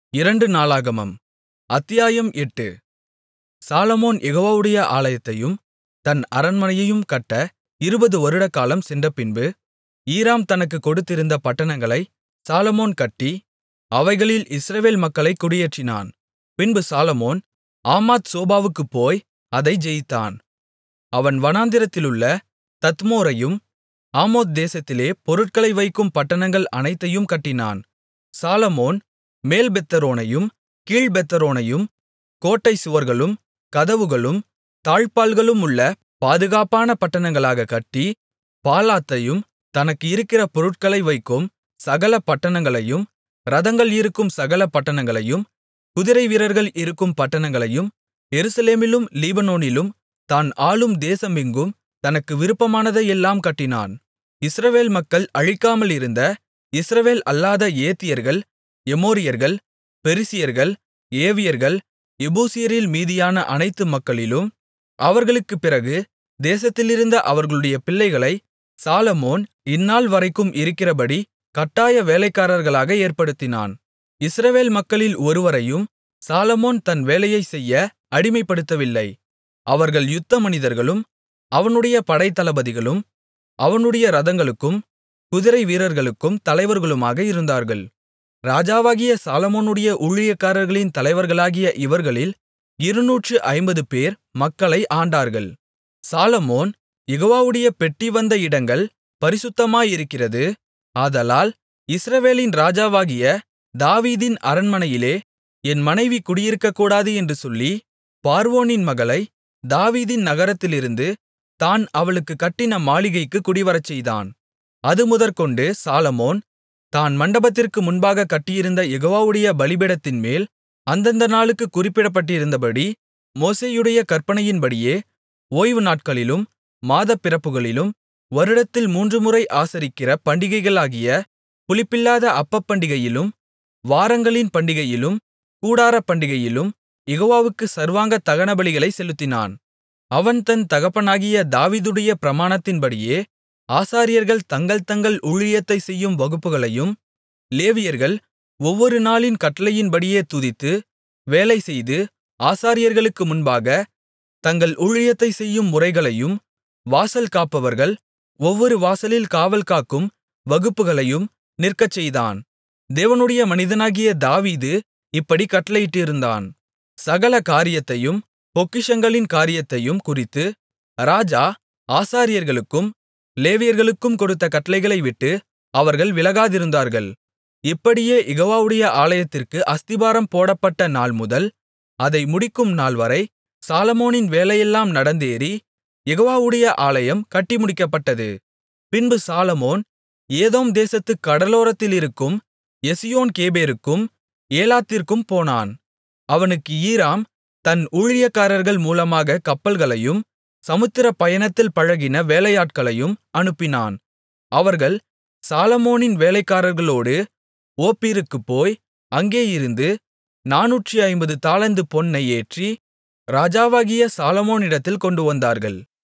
அத்தியாயம் எட்டு சாலொமோன் யெகோவாவுடைய ஆலயத்தையும் தன் அரண்மனையையும் கட்ட இருபது வருடகாலம் சென்றபின்பு ஈராம் தனக்குக் கொடுத்திருந்த பட்டணங்களைச் சாலொமோன் கட்டி அவைகளில் இஸ்ரவேல் மக்களைக் குடியேற்றினான் பின்பு சாலொமோன் ஆமாத் சோபாவுக்குப் போய் அதை ஜெயித்தான் அவன் வனாந்திரத்திலுள்ள தத்மோரையும் ஆமோத் தேசத்திலே பொருட்களை வைக்கும் பட்டணங்கள் அனைத்தையும் கட்டினான் சாலொமோன் மேல்பெத்தொரோனையும் கீழ்பெத்தொரோனையும் கோட்டைச் சுவர்களும் கதவுகளும் தாழ்ப்பாள்களுமுள்ள பாதுகாப்பான பட்டணங்களாகக் கட்டி பாலாத்தையும் தனக்கு இருக்கிற பொருட்களை வைக்கும் சகல பட்டணங்களையும் இரதங்கள் இருக்கும் சகல பட்டணங்களையும் குதிரைவீரர்கள் இருக்கும் பட்டணங்களையும் எருசலேமிலும் லீபனோனிலும் தான் ஆளும் தேசமெங்கும் தனக்கு விருப்பமானதையெல்லாம் கட்டினான் இஸ்ரவேல் மக்கள் அழிக்காமலிருந்த இஸ்ரவேல் அல்லாத ஏத்தியர்கள் எமோரியர்கள் பெரிசியர்கள் ஏவியர்கள் எபூசியரில் மீதியான அனைத்து மக்களிலும் அவர்களுக்குப் பிறகு தேசத்திலிருந்த அவர்களுடைய பிள்ளைகளை சாலொமோன் இந்நாள்வரைக்கும் இருக்கிறபடி கட்டாய வேலைக்காரர்களாக ஏற்படுத்தினான் இஸ்ரவேல் மக்களில் ஒருவரையும் சாலொமோன் தன் வேலையைச் செய்ய அடிமைப்படுத்தவில்லை அவர்கள் யுத்த மனிதர்களும் அவனுடைய படைத்தளபதிகளும் அவனுடைய இரதங்களுக்கும் குதிரைவீரர்களுக்கும் தலைவர்களுமாக இருந்தார்கள் ராஜாவாகிய சாலொமோனுடைய ஊழியக்காரர்களின் தலைவர்களாகிய இவர்களில் இருநூற்று ஐம்பதுபேர் மக்களை ஆண்டார்கள் சாலொமோன் யெகோவாவுடைய பெட்டி வந்த இடங்கள் பரிசுத்தமாயிருக்கிறது ஆதலால் இஸ்ரவேலின் ராஜாவாகிய தாவீதின் அரண்மனையிலே என் மனைவி குடியிருக்கக்கூடாது என்று சொல்லி பார்வோனின் மகளை தாவீதின் நகரத்திலிருந்து தான் அவளுக்குக் கட்டின மாளிகைக்குக் குடிவரச்செய்தான் அதுமுதற்கொண்டு சாலொமோன் தான் மண்டபத்திற்கு முன்பாகக் கட்டியிருந்த யெகோவாவுடைய பலிபீடத்தின்மேல் அந்தந்த நாளுக்குக் குறிப்பிடப்பட்டிருந்தபடி மோசேயுடைய கற்பனையின்படியே ஓய்வு நாட்களிலும் மாதப்பிறப்புகளிலும் வருடத்தில் மூன்றுமுறை ஆசரிக்கிற பண்டிகைகளாகிய புளிப்பில்லாத அப்பப்பண்டிகையிலும் வாரங்களின் பண்டிகையிலும் கூடாரப்பண்டிகையிலும் யெகோவாவுக்குச் சர்வாங்க தகனபலிகளைச் செலுத்தினான் அவன் தன் தகப்பனாகிய தாவீதுடைய பிரமாணத்தின்படியே ஆசாரியர்கள் தங்கள் தங்கள் ஊழியத்தைச் செய்யும் வகுப்புகளையும் லேவியர்கள் ஒவ்வொரு நாளின் கட்டளையின்படியே துதித்து வேலைசெய்து ஆசாரியர்களுக்கு முன்பாக தங்கள் ஊழியத்தைச் செய்யும் முறைகளையும் வாசல் காப்பவர்கள் ஒவ்வொரு வாசலில் காவல்காக்கும் வகுப்புகளையும் நிற்கச்செய்தான் தேவனுடைய மனிதனாகிய தாவீது இப்படிக் கட்டளையிட்டிருந்தான் சகல காரியத்தையும் பொக்கிஷங்களின் காரியத்தையும் குறித்து ராஜா ஆசாரியர்களுக்கும் லேவியர்களுக்கும் கொடுத்த கட்டளைகளை விட்டு அவர்கள் விலகாதிருந்தார்கள் இப்படியே யெகோவாவுடைய ஆலயத்திற்கு அஸ்திபாரம் போடப்பட்ட நாள்முதல் அதை முடிக்கும் நாள்வரை சாலொமோனின் வேலையெல்லாம் நடந்தேறி யெகோவாவுடைய ஆலயம் கட்டி முடிக்கப்பட்டது பின்பு சாலொமோன் ஏதோம் தேசத்துக் கடலோரத்திலிருக்கும் எசியோன்கேபேருக்கும் ஏலாத்திற்கும் போனான் அவனுக்கு ஈராம் தன் ஊழியக்காரர்கள் மூலமாக கப்பல்களையும் சமுத்திரப் பயணத்தில் பழகின வேலையாட்களையும் அனுப்பினான் அவர்கள் சாலொமோனின் வேலைக்காரர்களோடு ஓப்பீருக்குப் போய் அங்கே இருந்து நானூற்று ஐம்பது தாலந்து பொன்னை ஏற்றி ராஜாவாகிய சாலொமோனிடத்தில் கொண்டுவந்தார்கள்